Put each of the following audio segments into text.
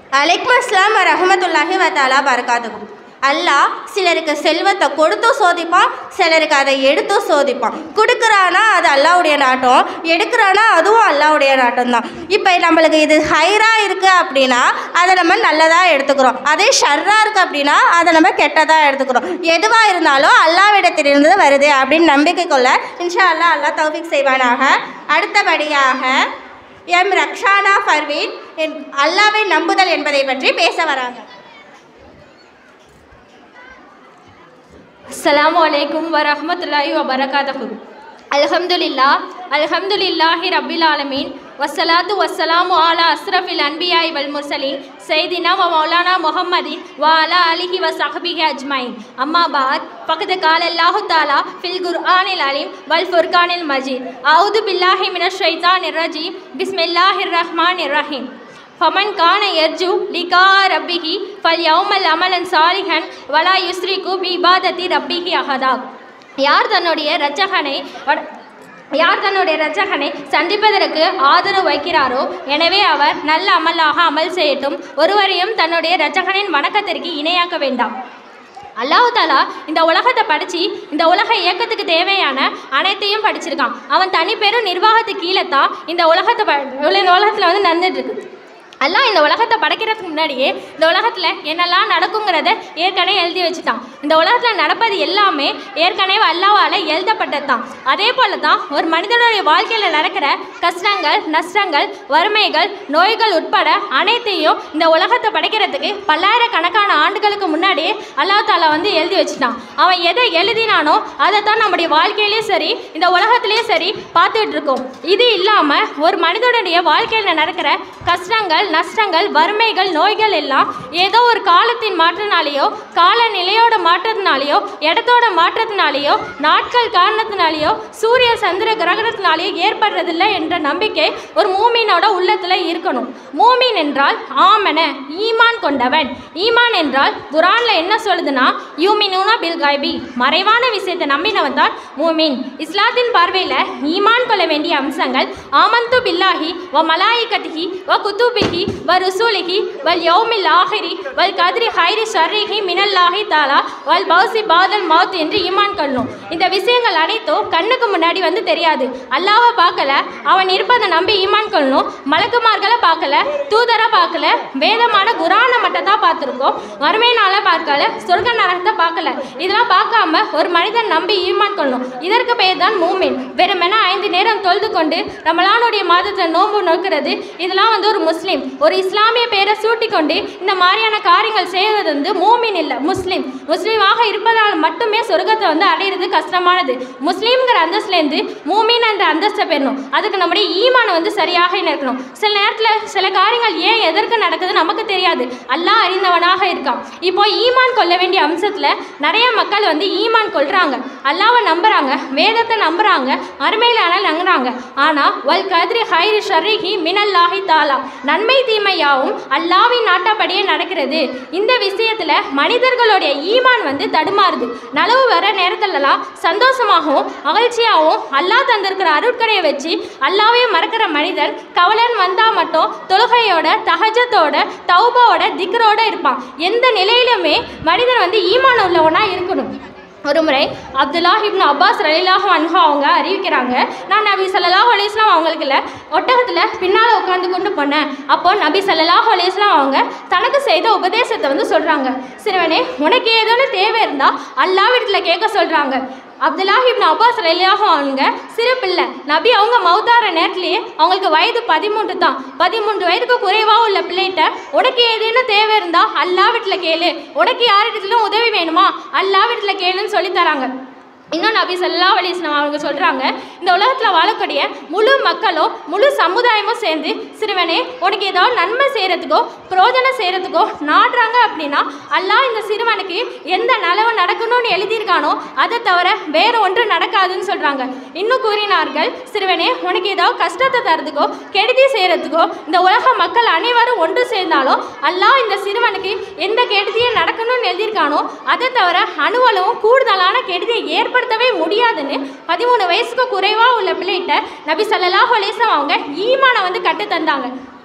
அலைக்கும் அஸ்லாம் ரஹமத்துல்லாஹி வத்தாலா பரகாத்துக்கும் அல்லாஹ் சிலருக்கு செல்வத்தை கொடுத்தும் சோதிப்பான் சிலருக்கு அதை எடுத்தும் சோதிப்பான் கொடுக்குறானா அது அல்லாவுடைய நாட்டம் எடுக்கிறானா அதுவும் அல்லாவுடைய நாட்டம் தான் இப்போ நம்மளுக்கு இது ஹைராக இருக்குது அப்படின்னா அதை நம்ம நல்லதாக எடுத்துக்கிறோம் அதே ஷர்ராக இருக்குது அப்படின்னா அதை நம்ம கெட்டதாக எடுத்துக்கிறோம் எதுவாக இருந்தாலும் அல்லாவிடத்திலிருந்து வருது அப்படின்னு நம்பிக்கை கொள்ள இன்ஷா அல்லாஹ் அல்லாஹ் தௌஃபிக் செய்வானாக அடுத்தபடியாக எம் ரக்ஷானா ஃபர்வீன் என் அல்லாவை நம்புதல் என்பதை பற்றி பேச வராங்க அஸ்ஸலாமு அலைக்கும் வரஹ்மத்துல்லாஹி வபரகாதஹு அல்ஹம்துலில்லா அல்ஹம்துலில்லாஹி ரப்பில் ஆலமீன் வஸ்ஸலாத்து வஸ்ஸலாமு அலா அஸ்ரஃபில் அன்பியாய் வல் முர்சலீன் சைதினா வ மௌலானா முஹம்மதின் வ அலா அலிஹி வ சஹபிஹி அஜ்மைன் அம்மா பாத் ஃபகத் கால அல்லாஹு தாலா ஃபில் குர்ஆனில் அலீம் வல் ஃபுர்கானில் மஜீத் அவுது பில்லாஹி மினஷ் ஷைத்தானிர் ரஜீம் பிஸ்மில்லாஹிர் ரஹ்மானிர் ரஹீம் ஃபமன் கான யர்ஜு லிகா ரப்பிஹி ஃபல் யௌமல் அமலன் சாலிஹன் வலா யுஸ்ரிகு பி இபாதத்தி ரப்பிஹி அஹதா யார் தன்னுடைய இரட்சகனை வட- யார் தன்னுடைய இரட்சகனை சந்திப்பதற்கு ஆதரவு வைக்கிறாரோ எனவே அவர் நல்ல அமலாக அமல் செய்யட்டும் ஒருவரையும் தன்னுடைய இரட்சகனின் வணக்கத்திற்கு இணையாக்க வேண்டாம் அல்லாஹ் தாலா இந்த உலகத்தை படித்து இந்த உலக இயக்கத்துக்கு தேவையான அனைத்தையும் படிச்சிருக்கான் அவன் தனி பெரும் நிர்வாகத்துக்கு கீழே தான் இந்த உலகத்தை ப இந்த உலகத்தில் வந்து நடந்துட்டு இருக்கு அல்லாஹ் இந்த உலகத்தை படைக்கிறதுக்கு முன்னாடியே இந்த உலகத்தில் என்னெல்லாம் நடக்குங்கிறத ஏற்கனவே எழுதி வச்சுட்டான் இந்த உலகத்தில் நடப்பது எல்லாமே ஏற்கனவே அல்லாவால் எழுதப்பட்டது தான் அதே போல தான் ஒரு மனிதனுடைய வாழ்க்கையில் நடக்கிற கஷ்டங்கள் நஷ்டங்கள் வறுமைகள் நோய்கள் உட்பட அனைத்தையும் இந்த உலகத்தை படைக்கிறதுக்கு பல்லாயிரக்கணக்கான ஆண்டுகளுக்கு முன்னாடியே அல்லாஹ் தாலா வந்து எழுதி வச்சுட்டான் அவன் எதை எழுதினானோ அதை தான் நம்முடைய வாழ்க்கையிலையும் சரி இந்த உலகத்திலையும் சரி பார்த்துட்டு இருக்கோம் இது இல்லாமல் ஒரு மனிதனுடைய வாழ்க்கையில் நடக்கிற கஷ்டங்கள் நஷ்டங்கள் வறுமைகள் நோய்கள் எல்லாம் ஏதோ ஒரு காலத்தின் மாற்றத்தினாலேயோ காலநிலையோட மாற்றத்தினாலேயோ இடத்தோட மாற்றத்தினாலேயோ நாட்கள் காரணத்தினாலேயோ சூரிய சந்திர கிரகணத்தினாலேயோ ஏற்படுறதில்லை என்ற நம்பிக்கை ஒரு மூமீனோட உள்ளத்தில் இருக்கணும் மூமீன் என்றால் ஆமன ஈமான் கொண்டவன் ஈமான் என்றால் குரான்ல என்ன சொல்லுதுன்னா யூமினூனா பில் கைபி மறைவான விஷயத்தை நம்பினவன் தான் மூமின் இஸ்லாத்தின் பார்வையில் ஈமான் கொள்ள வேண்டிய அம்சங்கள் ஆமந்து பில்லாஹி வ மலாயிகத்திஹி வ குத்துபிஹி வ ருசூலிஹி வல் யௌமில் ஆஹிரி வல் கத்ரி ஹைரி ஷர்ரிஹி மினல்லாஹி தாலா வல் பௌசி பாதல் மௌத் என்று ஈமான் கொள்ளணும் இந்த விஷயங்கள் அனைத்தும் கண்ணுக்கு முன்னாடி வந்து தெரியாது அல்லாஹ்வை பார்க்கல அவன் இருப்பதை நம்பி ஈமான் கொள்ளணும் மலக்குமார்களை பார்க்கல தூதரை பார்க்கல வேதமான குரானை மட்டும் தான் பார்த்துருக்கோம் வறுமை நாளை பார்க்கல சொர்க்க நரகத்தை பார்க்கல இதெல்லாம் பார்க்காம ஒரு மனிதன் நம்பி ஈமான் கொள்ளணும் இதற்கு பெயர் தான் மூமின் வெறுமென ஐந்து நேரம் தொழுது கொண்டு ரமலானுடைய மாதத்தில் நோன்பு நோக்கிறது இதெல்லாம் வந்து ஒரு முஸ்லீம் ஒரு இஸ்லாமிய பேரை சூட்டிக்கொண்டு இந்த மாதிரியான காரியங்கள் செய்வது வந்து மூமின் இல்லை முஸ்லீம் முஸ்லீமாக இருப்பதால் மட்டுமே சொர்க்கத்தை வந்து அடையிறது கஷ்டமானது முஸ்லீம்ங்கிற அந்தஸ்துலேருந்து மூமின் என்ற அந்தஸ்தை பெறணும் அதுக்கு நம்முடைய ஈமான் வந்து சரியாக இருக்கணும் சில நேரத்தில் சில காரியங்கள் ஏன் எதற்கு நடக்குது நமக்கு தெரியாது அல்லாஹ் அறிந்தவனாக இருக்கான் இப்போ ஈமான் கொள்ள வேண்டிய அம்சத்தில் நிறைய மக்கள் வந்து ஈமான் கொள்றாங்க அல்லாவை நம்புறாங்க வேதத்தை நம்புறாங்க அருமையிலான நம்புறாங்க ஆனால் வல் கதிரி ஹைரி ஷர்ரிஹி மினல்லாஹி தாலா நன்மை தீமையாவும் அல்லாவின் நாட்டப்படியே நடக்கிறது இந்த விஷயத்தில் மனிதர்களுடைய ஈமான் வந்து தடுமாறுது நலவு வர நேரத்துலலாம் சந்தோஷமாகவும் மகிழ்ச்சியாகவும் அல்லாஹ் தந்திருக்கிற அருட்கடையை வச்சு அல்லாவே மறக்கிற மனிதன் கவலன் வந்தால் மட்டும் தொழுகையோட தஹஜத்தோட தௌபாவோட திக்ரோட இருப்பான் எந்த நிலையிலுமே மனிதன் வந்து ஈமான் உள்ளவனா இருக்கணும் ஒரு முறை அப்துல்லாஹ் இப்னு அப்பாஸ் ரலிலாஹு அன்ஹு அவங்க அறிவிக்கிறாங்க நான் நபி ஸல்லல்லாஹு அலைஹி வஸல்லம் அவங்களுக்கு இல்லை ஒட்டகத்தில் பின்னால் உட்காந்து கொண்டு போனேன் அப்போ நபி ஸல்லல்லாஹு அலைஹி வஸல்லம் அவங்க தனக்கு செய்த உபதேசத்தை வந்து சொல்கிறாங்க சிறுவனே உனக்கு ஏதோன்னு தேவை இருந்தால் அல்லாவிடத்தில் கேட்க சொல்கிறாங்க அப்துல்லாஹ் இப்னு அப்பாஸ் ரலிலாஹு அவங்க சிறு பிள்ளை நபி அவங்க மௌத்தார நேரத்திலேயே அவங்களுக்கு வயது பதிமூன்று தான் பதிமூன்று வயதுக்கு குறைவாக உள்ள பிள்ளைகிட்ட உனக்கு ஏதேனும் தேவை இருந்தா அல்லா வீட்டில் கேளு உனக்கு யாரிடத்துலும் உதவி வேணுமா அல்லா வீட்டில் கேளுன்னு சொல்லி தராங்க இன்னும் நபி ஸல்லல்லாஹு அலைஹி வஸல்லம் அவங்க சொல்கிறாங்க இந்த உலகத்தில் வாழக்கூடிய முழு மக்களும் முழு சமுதாயமும் சேர்ந்து சிறுவனே உனக்கு ஏதாவது நன்மை செய்கிறதுக்கோ பிரயோஜனம் செய்கிறதுக்கோ நாடுறாங்க அப்படின்னா அல்லாஹ் இந்த சிறுவனுக்கு எந்த நலவு நடக்கணும்னு எழுதியிருக்கானோ அதை தவிர வேற ஒன்று நடக்காதுன்னு சொல்கிறாங்க இன்னும் கூறினார்கள் சிறுவனே உனக்கு ஏதாவது கஷ்டத்தை தரதுக்கோ கெடுதி செய்கிறதுக்கோ இந்த உலக மக்கள் அனைவரும் ஒன்று சேர்ந்தாலும் அல்லாஹ் இந்த சிறுவனுக்கு எந்த கெடுதியும் நடக்கணும்னு எழுதியிருக்கானோ அதை தவிர அணுவளவும் கூடுதலான கெடுதியை ஏற்படுத்தவே முடியாதுன்னு பதிமூணு வயசுக்கு குறைவாக உள்ள பிள்ளைகிட்ட நபி ஸல்லல்லாஹு அலைஹி வஸல்லம் அவங்க ஈமானை வந்து கற்று தந்தாங்க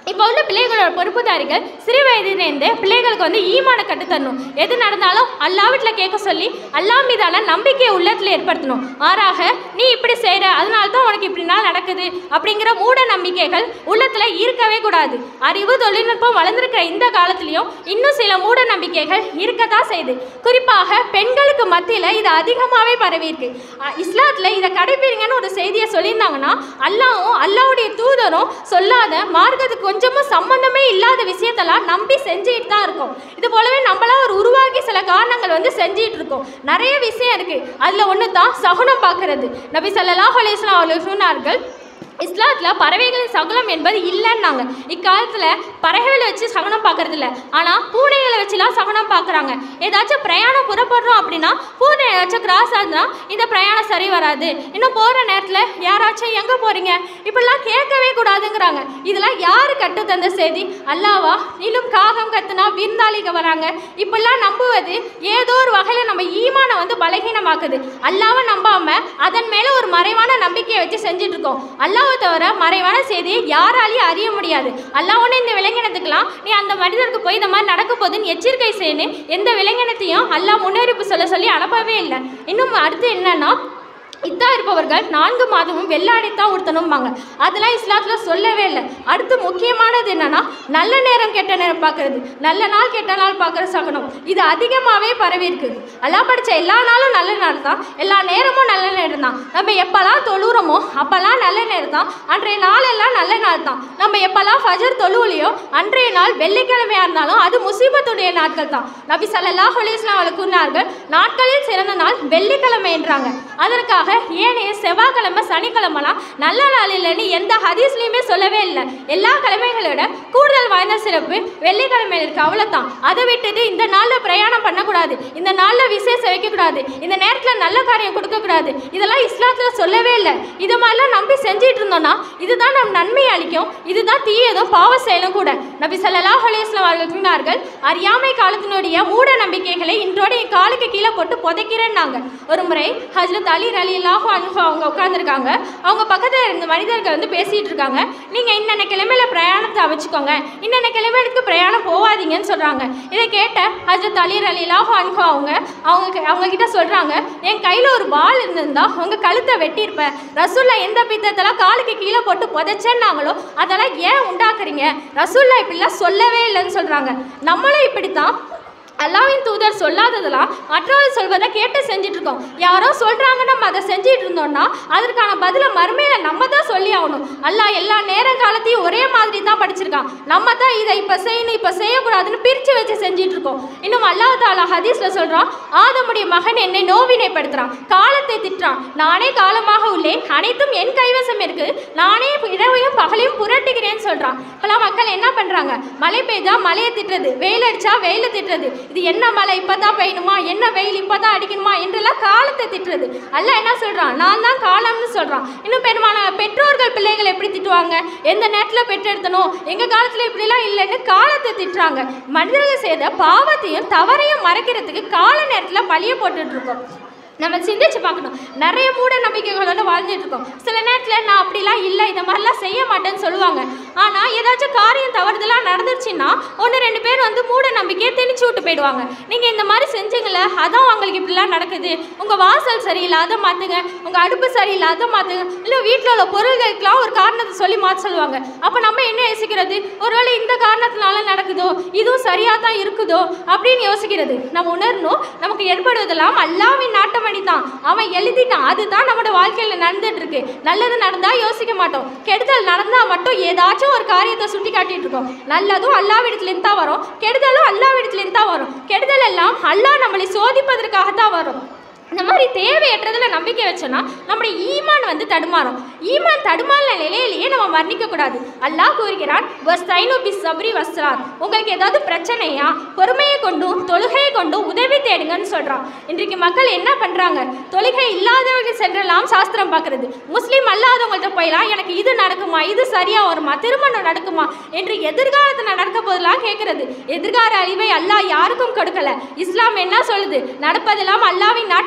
இப்போ உள்ள பிள்ளைகளோட பொறுப்புதாரிகள் சிறு வயதிலிருந்தே பிள்ளைகளுக்கு வந்து ஈமான கற்றுத்தரணும் எது நடந்தாலும் அல்லா வீட்டில் கேட்க சொல்லி அல்லா மீதான நம்பிக்கையை உள்ளத்தில் ஏற்படுத்தணும் மாறாக நீ இப்படி செய்கிற அதனால தான் உனக்கு இப்படினால நடக்குது அப்படிங்கிற மூட நம்பிக்கைகள் உள்ளத்தில் இருக்கவே கூடாது அறிவு தொழில்நுட்பம் வளர்ந்துருக்கிற இந்த காலத்துலேயும் இன்னும் சில மூட நம்பிக்கைகள் இருக்கத்தான் செய்யுது குறிப்பாக பெண்களுக்கு மத்தியில் இது அதிகமாகவே பரவி இருக்கு அஹ் இஸ்லாத்தில் இதை கடைபிடிங்கன்னு ஒரு செய்தியை சொல்லியிருந்தாங்கன்னா அல்லாவும் அல்லாவுடைய தூதரும் சொல்லாத மார்க்கத்துக்கு கொஞ்சமும் சம்பந்தமே இல்லாத விஷயத்தெல்லாம் நம்பி செஞ்சுட்டு தான் இருக்கோம் இது போலவே நம்மளாம் ஒரு உருவாக்கி சில காரணங்கள் வந்து செஞ்சுட்டு இருக்கோம் நிறைய விஷயம் இருக்கு அதில் ஒன்று தான் சகுனம் பார்க்கறது நபி ஸல்லல்லாஹு அலைஹி வஸல்லம் அவர்கள் சொன்னார்கள் இஸ்லாத்தில் பறவைகளின் சகுனம் என்பது இல்லைன்னாங்க இக்காலத்தில் பறவைகளை வச்சு சகுனம் பார்க்கறது இல்லை ஆனால் பூனைகளை வச்சுலாம் சகுனம் பார்க்குறாங்க ஏதாச்சும் பிரயாணம் புறப்படுறோம் அப்படின்னா பூனை ஏதாச்சும் கிராஸ் ஆகுதுன்னா இந்த பிரயாணம் சரி வராது இன்னும் போகிற நேரத்தில் யாராச்சும் எங்கே போகிறீங்க இப்படிலாம் கேட்கவே கூடாதுங்கிறாங்க இதெல்லாம் யார் கட்டு தந்த செய்தி அல்லாவா இன்னும் காகம் கத்துனா விருந்தாளிக வராங்க இப்படிலாம் நம்புவது ஏதோ ஒரு வகையில் நம்ம ஈமானை வந்து பலகீனமாக்குது அல்லாவை நம்பாம அதன் மேலே ஒரு மறைவான நம்பிக்கையை வச்சு செஞ்சுட்டு இருக்கோம் அல்லாவை தவிர மறைவான செய்தியை யாராலையும் அறிய முடியாது அல்லாஹ் ஒன்று இந்த விலங்கினத்துக்கெல்லாம் நீ அந்த மனிதருக்கு போய் இந்த மாதிரி நடக்க போகுதுன்னு எச்சரிக்கை செய்யணும் எந்த விலங்கினத்தையும் அல்லாஹ் முன்னறிவிப்பு சொல்ல சொல்லி அனுப்பவே இல்லை இன்னும் அடுத்து என்னன்னா இத்தா இருப்பவர்கள் நான்கு மாதமும் வெள்ளாடைத்தான் உடுத்தணும்பாங்க அதெல்லாம் இஸ்லாத்தில் சொல்லவே இல்லை அடுத்து முக்கியமானது என்னன்னா நல்ல நேரம் கெட்ட நேரம் பார்க்கறது நல்ல நாள் கெட்ட நாள் பார்க்குற சகனம் இது அதிகமாகவே பரவி இருக்கு எல்லாம் படித்த எல்லா நாளும் நல்ல நாள் தான் எல்லா நேரமும் நல்ல நேரம் தான் நம்ம எப்போல்லாம் தொழுறோமோ அப்போல்லாம் நல்ல நேரம் தான் அன்றைய நாள் எல்லாம் நல்ல நாள் தான் நம்ம எப்போல்லாம் ஃபஜர் தொழுவுலையோ அன்றைய நாள் வெள்ளிக்கிழமையாக இருந்தாலும் அது முசீபத்துடைய நாட்கள் தான் நபி ஸல்லல்லாஹு அலைஹி வஸல்லம் அவர்கள் கூறினார்கள் நாட்களில் சிறந்த நாள் வெள்ளிக்கிழமை என்றாங்க அதற்காக ஏனைய செவ்வாய்க்கிழமை சனிக்கிழமைலாம் நல்ல நாள் இல்லைன்னு எந்த ஹதீஸ்லையுமே சொல்லவே இல்லை எல்லா கிழமைகளோட கூடுதல் வாய்ந்த சிறப்பு வெள்ளிக்கிழமை இருக்கு அவ்வளோதான் அதை விட்டுட்டு இந்த நாளில் பிரயாணம் பண்ணக்கூடாது இந்த நாளில் விசேஷம் வைக்கக்கூடாது இந்த நேரத்தில் நல்ல காரியம் கொடுக்கக்கூடாது இதெல்லாம் இஸ்லாத்தில் சொல்லவே இல்லை இது மாதிரிலாம் நம்பி செஞ்சிட்டு இருந்தோம்னா இதுதான் நம் நன்மை அளிக்கும் இதுதான் தீயதும் பாவ செயலும் கூட நபி ஸல்லல்லாஹு அலைஹி வஸல்லம் அவர்கள் கூறினார்கள் அறியாமை காலத்தினுடைய மூட நம்பிக்கைகளை இன்றோட என் காலுக்கு கீழே போட்டு புதைக்கிறேன்னாங்க ஒரு முறை ஹஜ்ரத் அலி அலி அல்லாஹு அன்ஹு அவங்க உட்காந்துருக்காங்க அவங்க பக்கத்தில் இருந்த மனிதர்கள் வந்து பேசிகிட்டு இருக்காங்க நீங்கள் இன்னென்ன கிழமையில பிரயாணத்தை வச்சுக்கோங்க இன்னென்ன கிழமைக்கு பிரயாணம் போகாதீங்கன்னு சொல்கிறாங்க இதை கேட்ட ஹஜ்ரத் அலி அலி அல்லாஹு அன்ஹு அவங்க அவங்க அவங்க கிட்ட சொல்கிறாங்க என் கையில் ஒரு வாள் இருந்திருந்தா உங்கள் கழுத்தை வெட்டியிருப்பேன் ரசூல்லா எந்த பித்தத்தெல்லாம் காலுக்கு கீழே போட்டு புதைச்சேன்னாங்களோ அதெல்லாம் ஏன் உண்டாக்குறீங்க ரசூல்லா இப்படிலாம் சொல்லவே இல்லைன்னு சொல்கிறாங்க நம்மளும் இப்படித்தான் அல்லாவின் தூதர் சொல்லாததெல்லாம் மற்றவர்கள் சொல்வதை கேட்டு செஞ்சுட்டு இருக்கோம் யாரோ சொல்றாங்க நம்ம அதை செஞ்சுட்டு இருந்தோம்னா அதற்கான பதிலை மறுமையில நம்ம தான் சொல்லி ஆகணும் அல்லாஹ் எல்லா நேர காலத்தையும் ஒரே மாதிரி தான் படிச்சிருக்கான் நம்ம தான் இதை இப்போ செய்யணும் இப்போ செய்யக்கூடாதுன்னு பிரித்து வச்சு செஞ்சுட்டு இருக்கோம் இன்னும் அல்லாஹ் தாலா ஹதீஸ்ல சொல்றான் ஆதமுடைய மகன் என்னை நோவினைப்படுத்துறான் காலத்தை திட்டுறான் நானே காலமாக உள்ளேன் அனைத்தும் என் கைவசம் இருக்கு நானே இரவையும் பகலையும் புரட்டுகிறேன்னு சொல்றான் இப்பெல்லாம் மக்கள் என்ன பண்றாங்க மழை பெய்தா மழையை திட்டுறது வெயில் அடிச்சா வெயில திட்டுறது இது என்ன மழை இப்பதான் பெய்யணுமா என்ன வெயில் இப்பதான் அடிக்கணுமா என்றெல்லாம் காலத்தை திட்டுறது அல்ல என்ன சொல்றான் நான் தான் காலம்னு சொல்றான் இன்னும் பெருமான பெற்றோர்கள் பிள்ளைகளை எப்படி திட்டுவாங்க எந்த நேரத்தில் பெற்றெடுத்தணும் எங்க காலத்துல இப்படிலாம் இல்லைன்னு காலத்தை திட்டுறாங்க மனிதர்கள் செய்த பாவத்தையும் தவறையும் மறைக்கிறதுக்கு கால நேரத்தில் பழிய போட்டுட்டு இருக்கோம் நம்ம சிந்திச்சு பார்க்கணும் நிறைய மூட நம்பிக்கைகளோட வாழ்ந்துட்டு இருக்கோம் சில நேரத்தில் நான் அப்படிலாம் இல்லை இந்த மாதிரிலாம் செய்ய மாட்டேன்னு சொல்லுவாங்க ஆனால் ஏதாச்சும் காரியம் தவறுதலாக நடந்துருச்சுன்னா ஒன்று ரெண்டு பேர் வந்து மூட நம்பிக்கையை திணிச்சு விட்டு போயிடுவாங்க நீங்கள் இந்த மாதிரி செஞ்சீங்களே அதான் உங்களுக்கு இப்படிலாம் நடக்குது உங்கள் வாசல் சரியில்லை அதை மாற்றுங்க உங்கள் அடுப்பு சரியில்லை அதை மாற்றுங்க இல்லை வீட்டில் உள்ள பொருள்களுக்கெல்லாம் ஒரு காரணத்தை சொல்லி மாற்ற சொல்லுவாங்க அப்போ நம்ம என்ன யோசிக்கிறது ஒருவேளை இந்த காரணத்தினால நடக்குதோ இதுவும் சரியாக தான் இருக்குதோ அப்படின்னு யோசிக்கிறது நம்ம உணரணும் நமக்கு ஏற்படுவதெல்லாம் அல்லாவின் நாட்டமணி தான் அவன் எழுதிட்டான் அதுதான் நம்மளோட வாழ்க்கையில் நடந்துட்டு இருக்கு நல்லது நடந்தா யோசிக்க மாட்டோம் கெடுதல் நடந்தா மட்டும் ஏதாச்சும் ஒரு காரியத்தை சுட்டி காட்டிட்டு இருக்கோம் நல்லதும் அல்லாவிடத்துலேருந்து தான் வரும் கெடுதலும் அல்லாவிடத்துலேருந்து தான் வரும் கெடுதல் எல்லாம் அல்லாஹ் நம்மளை சோதிப்பதற்காக தான் வரும் இந்த மாதிரி தேவையற்றதில் நம்பிக்கை வச்சோன்னா நம்முடைய ஈமான் வந்து தடுமாறும் ஈமான் தடுமாறின நிலையிலேயே நம்ம மரணிக்கக்கூடாது அல்லாஹ் கூறுகிறான் வஸ்தைனு பி சப்ரி வஸ்ராத் உங்களுக்கு ஏதாவது பிரச்சனையா பொறுமையை கொண்டும் தொழுகையை கொண்டும் உதவி தேடுங்கன்னு சொல்கிறான் இன்றைக்கு மக்கள் என்ன பண்ணுறாங்க தொழுகை இல்லாதவர்கள் சென்றெல்லாம் சாஸ்திரம் பார்க்குறது முஸ்லீம் அல்லாதவங்கள்ட்ட போயெல்லாம் எனக்கு இது நடக்குமா இது சரியாக வருமா திருமணம் நடக்குமா என்று எதிர்காலத்தில் நடக்க போதெல்லாம் கேட்குறது எதிர்கால அழிவை அல்லாஹ் யாருக்கும் கொடுக்கல இஸ்லாம் என்ன சொல்லுது நடப்பதெல்லாம் அல்லாவின் நாட்டம்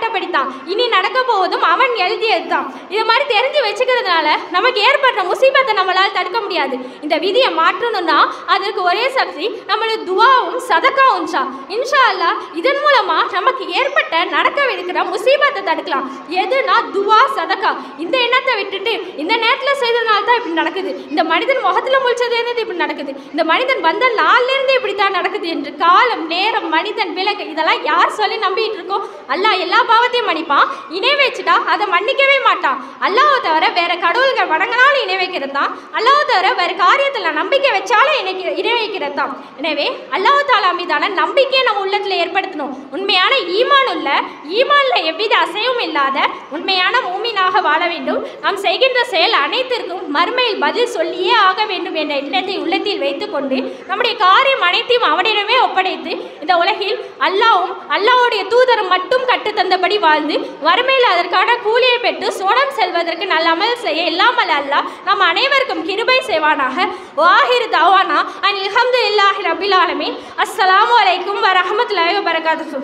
படித்தான் இனி நடக்க போவதும் அவன் எழுதியது தான் இது மாதிரி தெரிஞ்சு வச்சுக்கிறதுனால நமக்கு ஏற்படுற முசீபத்தை நம்மளால் தடுக்க முடியாது இந்த விதியை மாற்றணும்னா அதற்கு ஒரே சக்தி நம்மளோட துவாவும் சதக்காவும் தான் இன்ஷா அல்லாஹ் இதன் மூலமா நமக்கு ஏற்பட்ட நடக்கவிருக்கிற முசீபத்தை தடுக்கலாம் எதுனா துவா சதக்கா இந்த எண்ணத்தை விட்டுட்டு இந்த நேரத்தில் செய்ததுனால தான் இப்படி நடக்குது இந்த மனிதன் முகத்தில் முழிச்சதுலேருந்து இப்படி நடக்குது இந்த மனிதன் வந்த நாள்லேருந்து இப்படி தான் நடக்குது என்று காலம் நேரம் மனிதன் விலகு இதெல்லாம் யார் சொல்லி நம்பிட்டு இருக்கோம் அல்லாஹ் எல்லா பாவத்தையும் மன்னிப்பான் இணை வச்சுட்டா அதை மன்னிக்கவே மாட்டான் அல்லாஹ் தவிர வேற கடவுள்கள் வணங்கினாலும் இணை வைக்கிறது தான் அல்லாஹ் தவிர வேற காரியத்தில் நம்பிக்கை வச்சாலும் இணைக்க இணை வைக்கிறது தான் எனவே அல்லாஹ் தாலா மீதான நம்பிக்கையை நம்ம உள்ளத்தில் ஏற்படுத்தணும் உண்மையான ஈமான் உள்ள ஈமான்ல எவ்வித அசைவும் இல்லாத உண்மையான மூமினாக வாழ வேண்டும் நாம் செய்கின்ற செயல் அனைத்திற்கும் மறுமையில் பதில் சொல்லியே ஆக வேண்டும் என்ற எண்ணத்தை உள்ளத்தில் வைத்துக்கொண்டு நம்முடைய காரியம் அனைத்தையும் அவனிடமே ஒப்படைத்து இந்த உலகில் அல்லாவும் அல்லாவுடைய தூதரும் மட்டும் கற்றுத்தந்தபடி வாழ்ந்து வறுமையில் அதற்கான கூலியை பெற்று சோனம் செல்வதற்கு நல்ல அமல் செய்ய இல்லாமல் அல்லாஹ் நம் அனைவருக்கும் கிருபை செய்வானாக வாஹிர் தவானா அன் இல்ஹம்து இல்லாஹி ரபில் ஆலமீன் அஸ்ஸலாமு அலைக்கும் வரஹமத்துல்லாஹி வபரகாத்துஹு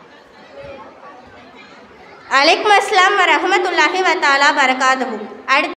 அலைக்கும் அஸ்லாம் வரஹமத்துல்லாஹி வத்தாலா பரகாதுஹு அடுத்து